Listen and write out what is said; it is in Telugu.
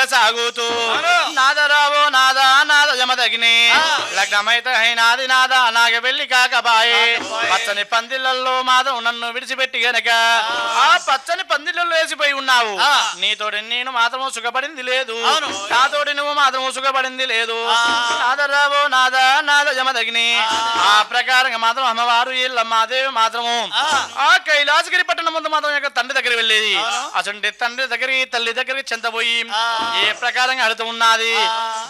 సాగుతూ అవును. నాదరావో నాదా నాద జమదగిని లగ్నమైతే అయినాది నాదా నాగ వెళ్ళి కాకబాయే పచ్చని పందిళ్ళల్లో మాధవ్ నన్ను విడిచిపెట్టి గనక ఆ పచ్చని పందిళ్ళల్లో వేసిపోయి ఉన్నావు ఆ. నీతోటి నేను మాత్రము సుఖపడింది లేదు అవును. నాతోటి నువ్వు మాత్రము సుఖపడింది లేదు నాదరావో నాదా నాద జమదగిని ఆ ప్రకారంగా మాత్రం అమ్మవారు వీళ్ళ మాదేవి మాత్రము ఆ. ఆ కైలాసగిరి పట్టణం ముందు మాత్రం యొక్క తండ్రి దగ్గర వెళ్ళేది అసలు తండ్రి దగ్గరికి తల్లి దగ్గరికి చెంతపోయి ఏ ప్రకారంగా అడుతూ ఉన్నది